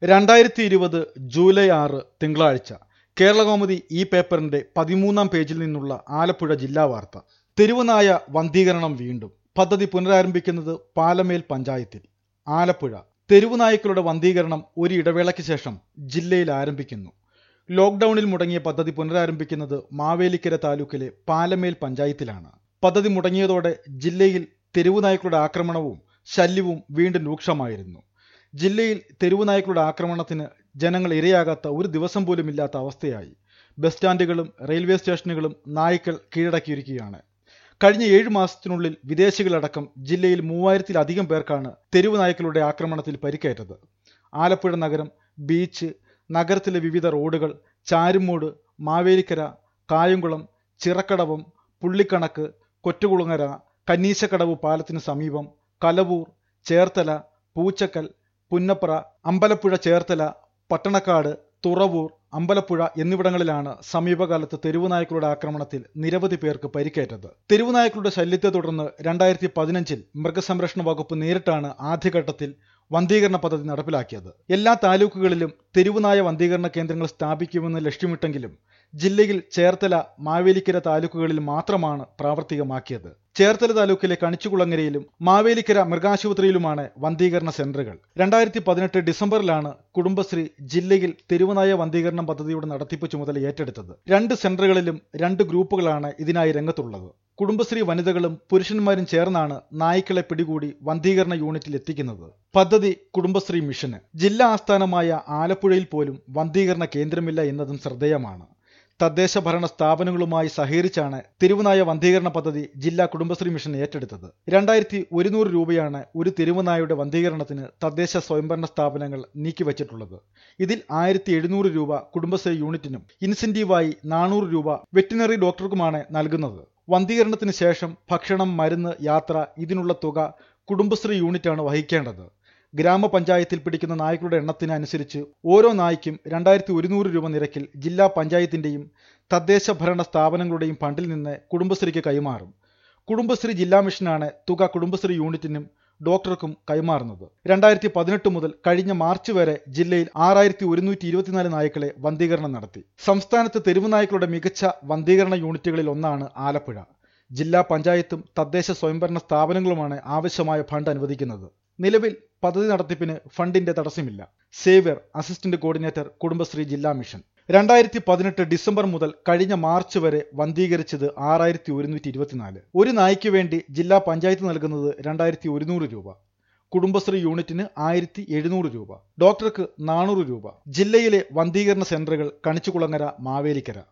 രണ്ടായിരത്തി ഇരുപത് ജൂലൈ ആറ് തിങ്കളാഴ്ച കേരളകൗമുദി ഈ പേപ്പറിന്റെ പതിമൂന്നാം പേജിൽ നിന്നുള്ള ആലപ്പുഴ ജില്ലാ വാർത്ത തെരുവുനായ വന്ധീകരണം വീണ്ടും പദ്ധതി പുനരാരംഭിക്കുന്നത് പാലമേൽ പഞ്ചായത്തിൽ ആലപ്പുഴ തെരുവുനായ്ക്കളുടെ വന്ധീകരണം ഒരു ഇടവേളയ്ക്ക് ശേഷം ജില്ലയിൽ ആരംഭിക്കുന്നു ലോക്ഡൌണിൽ മുടങ്ങിയ പദ്ധതി പുനരാരംഭിക്കുന്നത് മാവേലിക്കര താലൂക്കിലെ പാലമേൽ പഞ്ചായത്തിലാണ് പദ്ധതി മുടങ്ങിയതോടെ ജില്ലയിൽ തെരുവുനായ്ക്കളുടെ ആക്രമണവും ശല്യവും വീണ്ടും രൂക്ഷമായിരുന്നു ജില്ലയിൽ തെരുവുനായ്ക്കളുടെ ആക്രമണത്തിന് ജനങ്ങൾ ഇരയാകാത്ത ഒരു ദിവസം പോലും ഇല്ലാത്ത അവസ്ഥയായി ബസ് സ്റ്റാൻഡുകളും റെയിൽവേ സ്റ്റേഷനുകളും നായ്ക്കൾ കീഴടക്കിയിരിക്കുകയാണ് കഴിഞ്ഞ ഏഴ് മാസത്തിനുള്ളിൽ വിദേശികളടക്കം ജില്ലയിൽ മൂവായിരത്തിലധികം പേർക്കാണ് തെരുവ് നായ്ക്കളുടെ ആക്രമണത്തിൽ പരിക്കേറ്റത് ആലപ്പുഴ നഗരം ബീച്ച് നഗരത്തിലെ വിവിധ റോഡുകൾ ചാരുമൂട് മാവേലിക്കര കായംകുളം ചിറക്കടവം പുള്ളിക്കണക്ക് കൊറ്റുകുളങ്ങര കന്നീശക്കടവ് പാലത്തിന് സമീപം കലവൂർ ചേർത്തല പൂച്ചക്കൽ പുന്നപ്ര അമ്പലപ്പുഴ ചേർത്തല പട്ടണക്കാട് തുറവൂർ അമ്പലപ്പുഴ എന്നിവിടങ്ങളിലാണ് സമീപകാലത്ത് തെരുവുനായ്ക്കളുടെ ആക്രമണത്തിൽ നിരവധി പേർക്ക് പരിക്കേറ്റത് തെരുവുനായ്ക്കളുടെ ശല്യത്തെ തുടർന്ന് രണ്ടായിരത്തി പതിനഞ്ചിൽ മൃഗസംരക്ഷണ വകുപ്പ് നേരിട്ടാണ് ആദ്യഘട്ടത്തിൽ വന്ധീകരണ പദ്ധതി നടപ്പിലാക്കിയത് എല്ലാ താലൂക്കുകളിലും തെരുവുനായ വന്ധീകരണ കേന്ദ്രങ്ങൾ സ്ഥാപിക്കുമെന്ന് ലക്ഷ്യമിട്ടെങ്കിലും ജില്ലയിൽ ചേർത്തല മാവേലിക്കര താലൂക്കുകളിൽ മാത്രമാണ് പ്രാവർത്തികമാക്കിയത് ചേർത്തല താലൂക്കിലെ കണിച്ചുകുളങ്ങരയിലും മാവേലിക്കര മൃഗാശുപത്രിയിലുമാണ് വന്ധീകരണ സെന്ററുകൾ രണ്ടായിരത്തി പതിനെട്ട് ഡിസംബറിലാണ് കുടുംബശ്രീ ജില്ലയിൽ തെരുവുനായ വന്ധീകരണം പദ്ധതിയുടെ നടത്തിപ്പ് ചുമതല ഏറ്റെടുത്തത് രണ്ട് സെന്ററുകളിലും രണ്ട് ഗ്രൂപ്പുകളാണ് ഇതിനായി രംഗത്തുള്ളത് കുടുംബശ്രീ വനിതകളും പുരുഷന്മാരും ചേർന്നാണ് നായ്ക്കളെ പിടികൂടി വന്ധീകരണ യൂണിറ്റിൽ എത്തിക്കുന്നത് പദ്ധതി കുടുംബശ്രീ മിഷന് ജില്ലാ ആസ്ഥാനമായ ആലപ്പുഴയിൽ പോലും വന്ധീകരണ കേന്ദ്രമില്ല എന്നതും ശ്രദ്ധേയമാണ് തദ്ദേശ ഭരണ സ്ഥാപനങ്ങളുമായി സഹകരിച്ചാണ് തിരുവനായ വന്ധീകരണ പദ്ധതി ജില്ലാ കുടുംബശ്രീ മിഷൻ ഏറ്റെടുത്തത് രണ്ടായിരത്തി ഒരുന്നൂറ് രൂപയാണ് ഒരു തിരുവനായുടെ വന്ധീകരണത്തിന് തദ്ദേശ സ്വയംഭരണ സ്ഥാപനങ്ങൾ നീക്കിവച്ചിട്ടുള്ളത് ഇതിൽ ആയിരത്തി എഴുന്നൂറ് രൂപ കുടുംബശ്രീ യൂണിറ്റിനും ഇൻസെന്റീവായി നാനൂറ് രൂപ വെറ്റിനറി ഡോക്ടർക്കുമാണ് നൽകുന്നത് വന്ധീകരണത്തിന് ശേഷം ഭക്ഷണം മരുന്ന് യാത്ര ഇതിനുള്ള തുക കുടുംബശ്രീ യൂണിറ്റാണ് വഹിക്കേണ്ടത് ഗ്രാമപഞ്ചായത്തിൽ പിടിക്കുന്ന നായ്ക്കളുടെ എണ്ണത്തിന് അനുസരിച്ച് ഓരോ നായ്ക്കും രണ്ടായിരത്തി ഒരുന്നൂറ് രൂപ നിരക്കിൽ ജില്ലാ പഞ്ചായത്തിന്റെയും തദ്ദേശ ഭരണ സ്ഥാപനങ്ങളുടെയും ഫണ്ടിൽ നിന്ന് കുടുംബശ്രീക്ക് കൈമാറും കുടുംബശ്രീ ജില്ലാ മിഷനാണ് തുക കുടുംബശ്രീ യൂണിറ്റിനും ഡോക്ടർക്കും കൈമാറുന്നത് രണ്ടായിരത്തി പതിനെട്ട് മുതൽ കഴിഞ്ഞ മാർച്ച് വരെ ജില്ലയിൽ ആറായിരത്തി ഒരുന്നൂറ്റി ഇരുപത്തിനാല് നായ്ക്കളെ വന്ധീകരണം നടത്തി സംസ്ഥാനത്ത് തെരുവ് നായ്ക്കളുടെ മികച്ച വന്ധീകരണ യൂണിറ്റുകളിൽ ഒന്നാണ് ആലപ്പുഴ ജില്ലാ പഞ്ചായത്തും തദ്ദേശ സ്വയംഭരണ സ്ഥാപനങ്ങളുമാണ് ആവശ്യമായ ഫണ്ട് അനുവദിക്കുന്നത് നിലവിൽ പദ്ധതി നടത്തിപ്പിന് ഫണ്ടിന്റെ തടസ്സമില്ല സേവ്യർ അസിസ്റ്റന്റ് കോർഡിനേറ്റർ കുടുംബശ്രീ ജില്ലാ മിഷൻ രണ്ടായിരത്തി പതിനെട്ട് ഡിസംബർ മുതൽ കഴിഞ്ഞ മാർച്ച് വരെ വന്ധീകരിച്ചത് ആറായിരത്തി ഒരുന്നൂറ്റി ഇരുപത്തിനാല് ഒരു നായ്ക്ക് വേണ്ടി ജില്ലാ പഞ്ചായത്ത് നൽകുന്നത് രണ്ടായിരത്തി ഒരുന്നൂറ് രൂപ കുടുംബശ്രീ യൂണിറ്റിന് ആയിരത്തി എഴുന്നൂറ് രൂപ ഡോക്ടർക്ക് നാനൂറ് രൂപ ജില്ലയിലെ വന്ധീകരണ സെന്ററുകൾ കണിച്ചുകുളങ്ങര മാവേലിക്കര